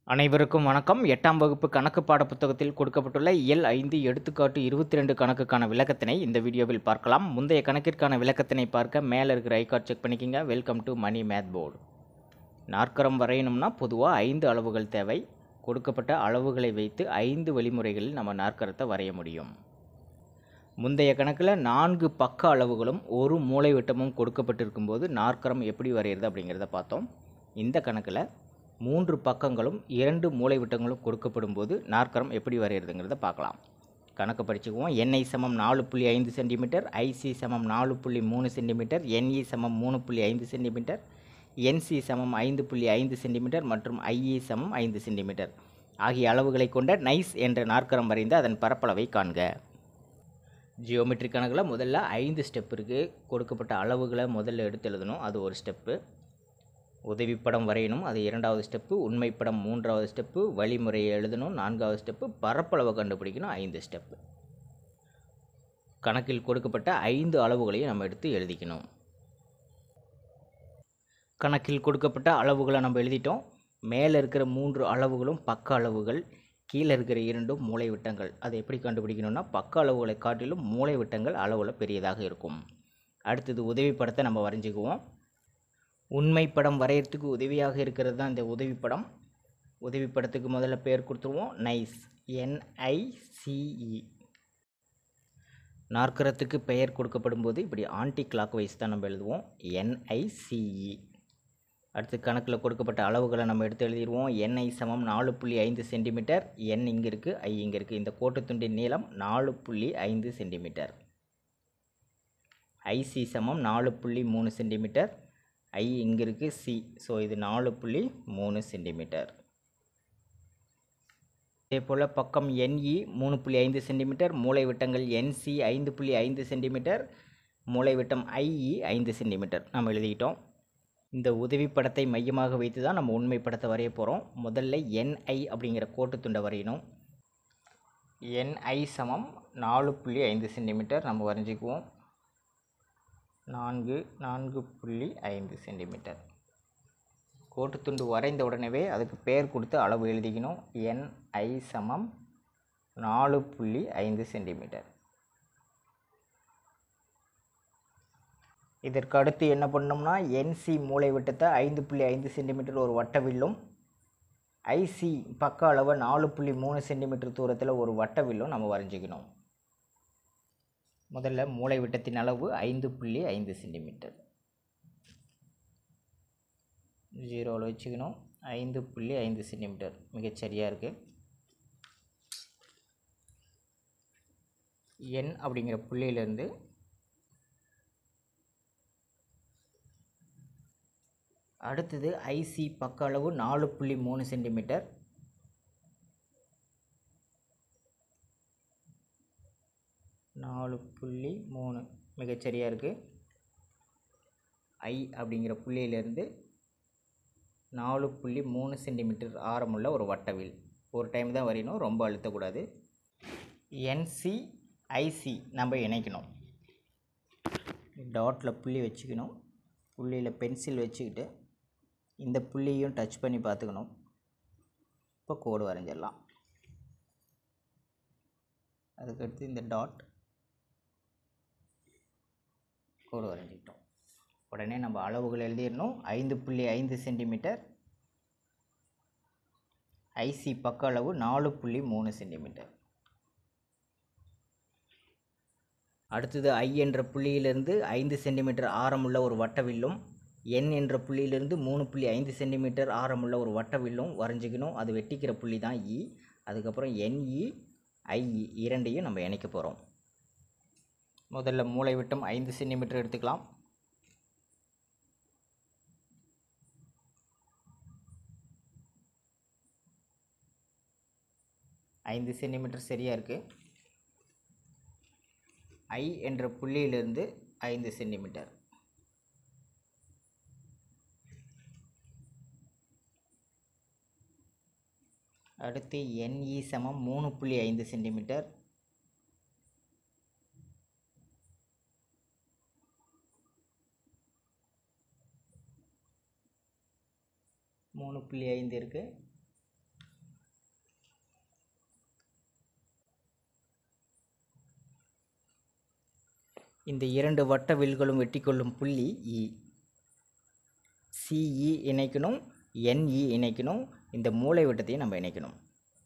அனைவருக்கும் வணக்கம் எட்டாம் வகுப்பு கணக்கு பாட புத்தகத்தில் கொடுக்கப்பட்டுள்ள இயல் ஐந்து எடுத்துக்காட்டு இருபத்தி ரெண்டு கணக்குக்கான விளக்கத்தினை இந்த வீடியோவில் பார்க்கலாம் முந்தைய கணக்கிற்கான விளக்கத்தினை பார்க்க மேலே இருக்கிற ஐகார்ட் செக் பண்ணிக்கிங்க welcome to Mani math board நாற்கரம் வரையணும்னா பொதுவாக ஐந்து அளவுகள் தேவை கொடுக்கப்பட்ட அளவுகளை வைத்து ஐந்து வழிமுறைகளில் நம்ம நாற்கரத்தை வரைய முடியும் முந்தைய கணக்கில் நான்கு பக்க அளவுகளும் ஒரு மூலை விட்டமும் கொடுக்கப்பட்டிருக்கும்போது நாற்கரம் எப்படி வரைகிறது அப்படிங்கிறத பார்த்தோம் இந்த கணக்கில் மூன்று பக்கங்களும் இரண்டு மூலை விட்டங்களும் கொடுக்கப்படும் போது நாற்கரம் எப்படி வரைகிறதுங்கிறத பார்க்கலாம் கணக்கு படிச்சுக்குவோம் என்ஐ சமம் நாலு புள்ளி ஐந்து சென்டிமீட்டர் ஐசி சமம் நாலு புள்ளி மூணு சென்டிமீட்டர் என்இ சமம் மூணு புள்ளி ஐந்து சென்டிமீட்டர் என்சி சமம் ஐந்து புள்ளி ஐந்து சென்டிமீட்டர் மற்றும் ஐஇ சமம் ஐந்து சென்டிமீட்டர் ஆகிய அளவுகளை கொண்ட நைஸ் என்ற நாற்கரம் வரைந்து அதன் பரப்பளவை காண்க ஜியோமெட்ரி கணக்கில் முதல்ல ஐந்து ஸ்டெப் இருக்குது கொடுக்கப்பட்ட அளவுகளை முதல்ல எடுத்து எழுதணும் அது ஒரு ஸ்டெப்பு உதவிப்படம் வரையணும் அது இரண்டாவது ஸ்டெப்பு உண்மைப்படம் மூன்றாவது ஸ்டெப்பு வழிமுறையை எழுதணும் நான்காவது ஸ்டெப்பு பரப்பளவை கண்டுபிடிக்கணும் ஐந்து ஸ்டெப்பு கணக்கில் கொடுக்கப்பட்ட ஐந்து அளவுகளையும் நம்ம எடுத்து எழுதிக்கணும் கணக்கில் கொடுக்கப்பட்ட அளவுகளை நம்ம எழுதிட்டோம் மேலே இருக்கிற மூன்று அளவுகளும் பக்க அளவுகள் கீழே இருக்கிற இரண்டும் மூளை விட்டங்கள் அதை எப்படி கண்டுபிடிக்கணும்னா பக்க அளவுகளை காட்டிலும் மூளை விட்டங்கள் அளவில் பெரியதாக இருக்கும் அடுத்தது உதவிப்படத்தை நம்ம வரைஞ்சிக்குவோம் உண்மை படம் வரையறதுக்கு உதவியாக இருக்கிறது தான் இந்த உதவிப்படம் உதவிப்படத்துக்கு முதல்ல பேர் கொடுத்துருவோம் நைஸ் என்ஐசிஇ நாற்கரத்துக்கு பெயர் கொடுக்கப்படும் போது இப்படி ஆன்டி கிளாக் வைஸ் தான் நம்ம எழுதுவோம் என்ஐசிஇ அடுத்து கணக்கில் கொடுக்கப்பட்ட அளவுகளை நம்ம எடுத்து எழுதிடுவோம் என்ஐ சமம் நாலு புள்ளி ஐந்து சென்டிமீட்டர் என் இங்கே இருக்குது ஐ இங்கே இருக்குது இந்த கோட்டுத்துண்டின் நீளம் நாலு புள்ளி ஐந்து சென்டிமீட்டர் ஐசி சமம் நாலு புள்ளி மூணு சென்டிமீட்டர் ஐ இங்கே இருக்குது சி ஸோ இது நாலு புள்ளி மூணு சென்டிமீட்டர் இதே போல் பக்கம் என்இ மூணு புள்ளி ஐந்து சென்டிமீட்டர் மூளை விட்டங்கள் என்சி ஐந்து புள்ளி ஐந்து சென்டிமீட்டர் மூளை விட்டம் ஐஇ ஐந்து சென்டிமீட்டர் நம்ம எழுதிக்கிட்டோம் இந்த உதவி படத்தை மையமாக வைத்து தான் நம்ம உண்மை படத்தை வரைய போகிறோம் முதல்ல என்ஐ அப்படிங்கிற கோட்டு துண்டை வரையணும் என்ஐ சமம் நாலு புள்ளி ஐந்து சென்டிமீட்டர் நம்ம வரைஞ்சிக்குவோம் நான்கு நான்கு புள்ளி ஐந்து சென்டிமீட்டர் கோட்டுத்துண்டு வரைந்த உடனே அதுக்கு பேர் கொடுத்து அளவு எழுதிக்கணும் என்ஐ சமம் நாலு புள்ளி ஐந்து சென்டிமீட்டர் இதற்கு அடுத்து என்ன பண்ணோம்னா என்சி மூளை விட்டத்தை ஐந்து புள்ளி ஐந்து சென்டிமீட்டர் ஒரு வட்ட வில்லும் ஐசி பக்க அளவை நாலு புள்ளி மூணு சென்டிமீட்டர் தூரத்தில் ஒரு வட்ட வில்லும் நம்ம வரைஞ்சிக்கணும் முதல்ல மூளை விட்டத்தின் அளவு ஐந்து புள்ளி ஐந்து சென்டிமீட்டர் ஜீரோவில் வச்சுக்கணும் ஐந்து புள்ளி ஐந்து சென்டிமீட்டர் மிகச்சரியாக இருக்குது என் அப்படிங்கிற புள்ளியிலேருந்து அடுத்தது ஐசி பக்க அளவு நாலு புள்ளி மூணு சென்டிமீட்டர் நாலு புள்ளி மூணு மிகச்சரியாக இருக்குது ஐ அப்படிங்கிற புள்ளியிலேருந்து நாலு புள்ளி மூணு சென்டிமீட்டர் ஆரமுள்ள ஒரு வட்டவில் ஒரு டைம் தான் வரையணும் ரொம்ப அழுத்தக்கூடாது என்சி ஐசி நம்ம இணைக்கணும் டாட்டில் புள்ளி வச்சுக்கணும் புள்ளியில் பென்சில் வச்சுக்கிட்டு இந்த புள்ளியும் டச் பண்ணி பார்த்துக்கணும் இப்போ கோடு வரைஞ்சிடலாம் அதுக்கடுத்து இந்த டாட் கோடு வரைஞ்சிக்கிட்டோம் உடனே நம்ம அளவுகள் எழுதிடணும் ஐந்து புள்ளி ஐந்து சென்டிமீட்டர் ஐசி பக்க அளவு நாலு புள்ளி மூணு சென்டிமீட்டர் அடுத்தது ஐ என்ற புள்ளியிலிருந்து ஐந்து சென்டிமீட்டர் ஆரமுள்ள ஒரு வட்டவில்லும் என் என்ற புள்ளியிலிருந்து மூணு புள்ளி ஐந்து சென்டிமீட்டர் ஆரமுள்ள ஒரு வட்டவில்லும் வரைஞ்சிக்கணும் அது வெட்டிக்கிற புள்ளி தான் இ அதுக்கப்புறம் என்இ ஐஇ இரண்டையும் நம்ம இணைக்க போகிறோம் முதல்ல மூளை விட்டம் ஐந்து சென்டிமீட்டர் எடுத்துக்கலாம் ஐந்து சென்டிமீட்டர் சரியாக இருக்குது ஐ என்ற புள்ளியிலிருந்து ஐந்து சென்டிமீட்டர் அடுத்து என்இ சமம் மூணு புள்ளி ஐந்து சென்டிமீட்டர் மூணு புள்ளி ஐந்து இருக்குது இந்த இரண்டு வட்ட வில்களும் வெட்டிக்கொள்ளும் புள்ளி இ சிஇ இணைக்கணும் என்இ இணைக்கணும் இந்த மூளை விட்டத்தையும் நம்ம இணைக்கணும்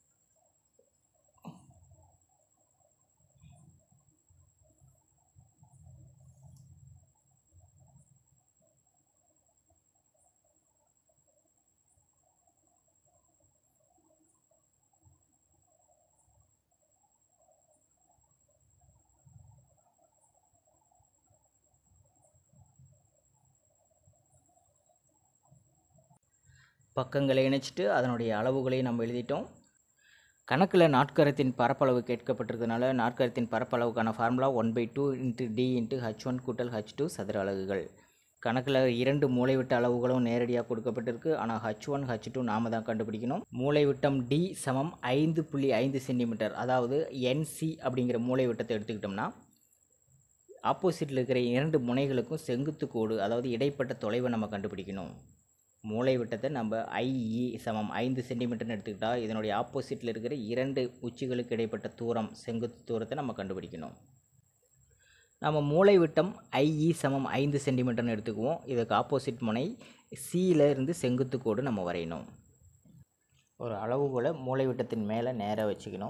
பக்கங்களை இணைச்சிட்டு அதனுடைய அளவுகளையும் நம்ம எழுதிட்டோம் கணக்கில் நாட்கரத்தின் பரப்பளவு கேட்கப்பட்டிருக்கனால நாட்கரத்தின் பரப்பளவுக்கான formula one by two into d into h one கூட்டல் ஹச் டூ சதுர அலகுகள் கணக்கில் இரண்டு மூளைவிட்ட அளவுகளும் நேரடியாக கொடுக்கப்பட்டிருக்கு ஆனால் ஹச் ஒன் ஹச் டூ நாம தான் கண்டுபிடிக்கணும் மூளைவிட்டம் டி சமம் ஐந்து புள்ளி ஐந்து சென்டிமீட்டர் அதாவது என்சி அப்படிங்கிற மூளைவிட்டத்தை எடுத்துக்கிட்டோம்னா ஆப்போசிட்டில் இருக்கிற இரண்டு முனைகளுக்கும் செங்குத்து கோடு அதாவது இடைப்பட்ட தொலைவை நம்ம கண்டுபிடிக்கணும் மூளை விட்டத்தை நம்ம ஐஇ சமம் ஐந்து சென்டிமீட்டர்னு எடுத்துக்கிட்டால் இதனுடைய ஆப்போசிட்டில் இருக்கிற இரண்டு உச்சிகளுக்கு இடைப்பட்ட தூரம் செங்குத்து தூரத்தை நம்ம கண்டுபிடிக்கணும் நம்ம மூளை விட்டம் ஐஇ சமம் ஐந்து சென்டிமீட்டர்னு எடுத்துக்குவோம் இதுக்கு ஆப்போசிட் முனை சியில் இருந்து செங்குத்து கோடு நம்ம வரையணும் ஒரு அளவுகோலை மூளை விட்டத்தின் மேலே நேராக வச்சுக்கணும்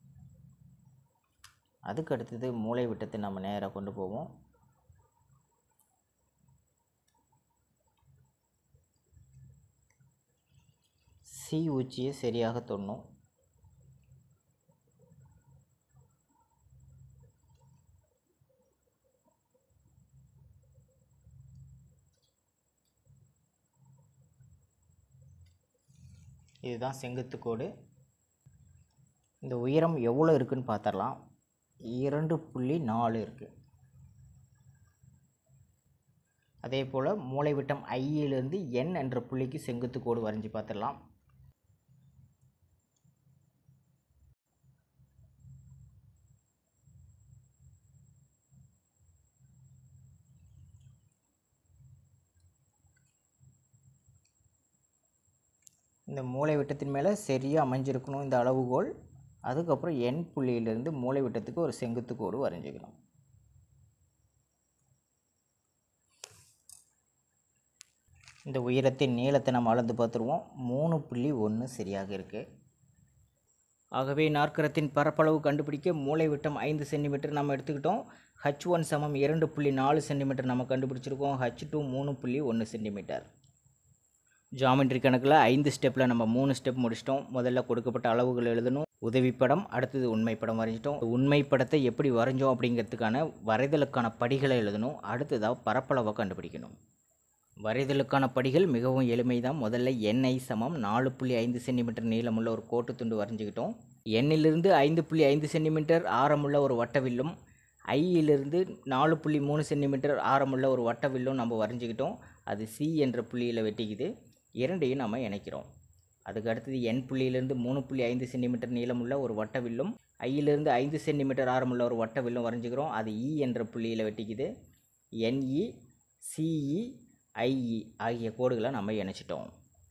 அதுக்கு அடுத்தது மூளை விட்டத்தை நம்ம நேராக கொண்டு போவோம் சி உச்சியை சரியாக தொடணும் இதுதான் செங்குத்து கோடு இந்த உயரம் எவ்வளோ இருக்குன்னு பார்த்துடலாம் இரண்டு புள்ளி நாலு இருக்குது அதே போல் மூளைவிட்டம் ஐயிலிருந்து என் என்ற புள்ளிக்கு செங்குத்து கோடு வரைஞ்சி பார்த்துடலாம் இந்த மூளை விட்டத்தின் மேலே சரியாக அமைஞ்சிருக்கணும் இந்த அளவுகோல் அதுக்கப்புறம் என் புள்ளியிலிருந்து மூளை விட்டத்துக்கு ஒரு செங்குத்து கோடு வரைஞ்சிக்கணும் இந்த உயரத்தின் நீளத்தை நம்ம அளந்து பார்த்துருவோம் மூணு புள்ளி ஒன்று சரியாக இருக்குது ஆகவே நாற்கரத்தின் பரப்பளவு கண்டுபிடிக்க மூளை விட்டம் ஐந்து சென்டிமீட்டர் நம்ம எடுத்துக்கிட்டோம் ஹச் ஒன் சமம் இரண்டு புள்ளி நாலு சென்டிமீட்டர் நம்ம கண்டுபிடிச்சிருக்கோம் ஹச் டூ மூணு புள்ளி ஒன்று சென்டிமீட்டர் ஜாமெட்ரி கணக்கில் ஐந்து ஸ்டெப்பில் நம்ம மூணு ஸ்டெப் முடிச்சிட்டோம் முதல்ல கொடுக்கப்பட்ட அளவுகள் எழுதணும் உதவிப்படம் அடுத்தது உண்மைப்படம் வரைஞ்சிட்டோம் உண்மைப்படத்தை எப்படி வரைஞ்சோம் அப்படிங்கிறதுக்கான வரைதலுக்கான படிகளை எழுதணும் அடுத்ததாக பரப்பளவை கண்டுபிடிக்கணும் வரைதலுக்கான படிகள் மிகவும் எளிமை தான் முதல்ல எண்ணெய் சமம் நாலு புள்ளி ஐந்து சென்டிமீட்டர் நீளமுள்ள ஒரு கோட்டு துண்டு வரைஞ்சிக்கிட்டோம் எண்ணிலிருந்து ஐந்து புள்ளி ஐந்து சென்டிமீட்டர் ஆரமுள்ள ஒரு வட்டவில்லும் ஐயிலிருந்து நாலு புள்ளி மூணு சென்டிமீட்டர் ஆரமுள்ள ஒரு வட்டவில்லும் நம்ம வரைஞ்சிக்கிட்டோம் அது சி என்ற புள்ளியில் வெட்டிக்குது இரண்டையும் நம்ம இணைக்கிறோம் அதுக்கு அடுத்தது என் புள்ளியிலிருந்து மூணு புள்ளி ஐந்து சென்டிமீட்டர் நீளமுள்ள ஒரு வட்டவில்லும் ஐயிலிருந்து ஐந்து சென்டிமீட்டர் ஆரமுள்ள ஒரு வட்டவில்லும் வரைஞ்சிக்கிறோம் அது இ என்ற புள்ளியில் வெட்டிக்குது என்இ சிஇ ஐஇ ஆகிய கோடுகளை நம்ம இணைச்சிட்டோம்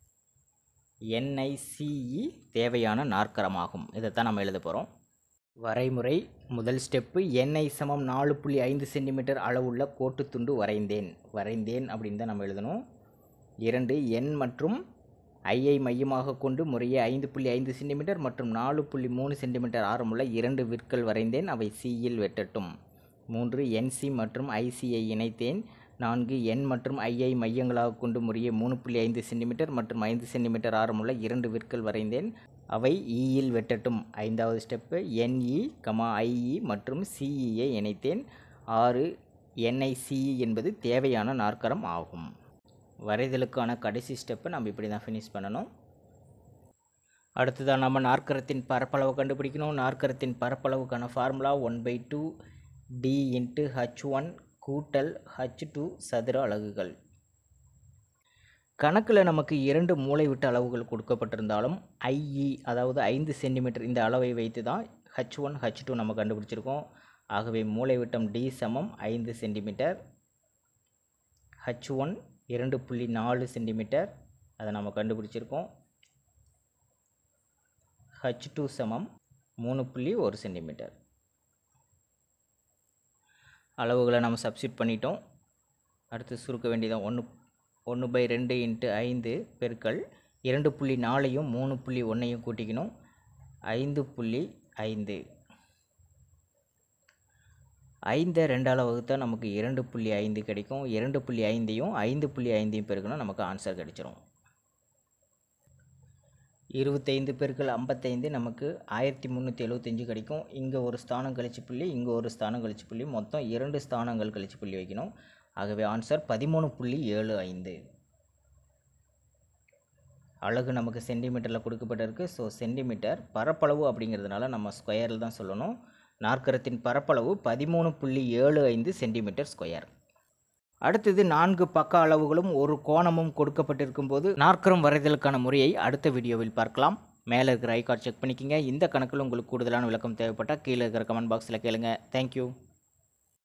என்ஐசிஇ தேவையான நாற்கரமாகும் இதைத்தான் நம்ம எழுத போகிறோம் வரைமுறை முதல் ஸ்டெப்பு எண்ணெய் சமம் நாலு புள்ளி ஐந்து சென்டிமீட்டர் அளவுள்ள கோட்டுத்துண்டு வரைந்தேன் வரைந்தேன் அப்படின்னு தான் நம்ம எழுதணும் இரண்டு எண் மற்றும் ஐயை மையமாக கொண்டு முறையே ஐந்து புள்ளி ஐந்து சென்டிமீட்டர் மற்றும் நாலு புள்ளி மூணு சென்டிமீட்டர் ஆரமுள்ள இரண்டு விற்கள் வரைந்தேன் அவை சியில் வெட்டட்டும் மூன்று என்சி மற்றும் ஐசியை இணைத்தேன் நான்கு எண் மற்றும் ஐயை மையங்களாக கொண்டு முறையே மூணு புள்ளி ஐந்து சென்டிமீட்டர் மற்றும் ஐந்து சென்டிமீட்டர் ஆரமுள்ள இரண்டு விற்கள் வரைந்தேன் அவை ஈயில் வெட்டட்டும் ஐந்தாவது ஸ்டெப்பு என்இ கமா ஐஇ மற்றும் சிஇயை இணைத்தேன் ஆறு என்ஐசிஇ என்பது தேவையான நாற்கரம் ஆகும் வரைதலுக்கான கடைசி ஸ்டெப்பை நம்ம இப்படி தான் ஃபினிஷ் பண்ணணும் அடுத்ததாக நம்ம நாற்கரத்தின் பரப்பளவு கண்டுபிடிக்கணும் நாற்கரத்தின் பரப்பளவுக்கான formula one by two d into h one கூட்டல் ஹச் டூ சதுர அலகுகள் கணக்கில் நமக்கு இரண்டு மூளைவிட்ட அளவுகள் கொடுக்கப்பட்டிருந்தாலும் ஐஇ அதாவது ஐந்து சென்டிமீட்டர் இந்த அளவை வைத்து தான் ஹச் ஒன் ஹச் டூ நம்ம கண்டுபிடிச்சிருக்கோம் ஆகவே மூளைவிட்டம் டி சமம் ஐந்து சென்டிமீட்டர் ஹச் ஒன் இரண்டு புள்ளி நாலு சென்டிமீட்டர் அதை நம்ம கண்டுபிடிச்சிருக்கோம் ஹச் டூ சமம் மூணு புள்ளி ஒரு சென்டிமீட்டர் அளவுகளை நம்ம சப்ஸ்டியூட் பண்ணிட்டோம் அடுத்து சுருக்க வேண்டியதான் ஒன்று ஒன்று பை ரெண்டு இன்ட்டு ஐந்து பெருக்கல் இரண்டு புள்ளி நாலையும் மூணு புள்ளி ஒன்றையும் கூட்டிக்கணும் ஐந்து புள்ளி ஐந்து ஐந்தை ரெண்டால் வகுத்தா நமக்கு இரண்டு புள்ளி ஐந்து கிடைக்கும் இரண்டு புள்ளி ஐந்தையும் ஐந்து புள்ளி ஐந்தையும் பெருக்கணும் நமக்கு ஆன்சர் கிடைச்சிரும் இருபத்தைந்து பெருக்கள் ஐம்பத்தைந்து நமக்கு ஆயிரத்தி முந்நூற்றி எழுபத்தஞ்சு கிடைக்கும் இங்கே ஒரு ஸ்தானம் கழிச்சு புள்ளி இங்கே ஒரு ஸ்தானம் கழிச்சு புள்ளி மொத்தம் இரண்டு ஸ்தானங்கள் கழிச்சு புள்ளி வைக்கணும் ஆகவே ஆன்சர் பதிமூணு புள்ளி ஏழு ஐந்து அழகு நமக்கு சென்டிமீட்டரில் கொடுக்கப்பட்டிருக்கு ஸோ சென்டிமீட்டர் பரப்பளவு அப்படிங்கிறதுனால நம்ம ஸ்கொயரில் தான் சொல்லணும் நாற்கரத்தின் பரப்பளவு பதிமூணு புள்ளி ஏழு ஐந்து சென்டிமீட்டர் ஸ்கொயர் அடுத்தது நான்கு பக்க அளவுகளும் ஒரு கோணமும் கொடுக்கப்பட்டிருக்கும் போது நாற்கரம் வரைதலுக்கான முறையை அடுத்த வீடியோவில் பார்க்கலாம் மேலே இருக்கிற ஐகார்ட் செக் பண்ணிக்கிங்க இந்த கணக்கில் உங்களுக்கு கூடுதலான விளக்கம் தேவைப்பட்டால் கீழே இருக்கிற கமெண்ட் பாக்ஸில் கேளுங்க தேங்க்யூ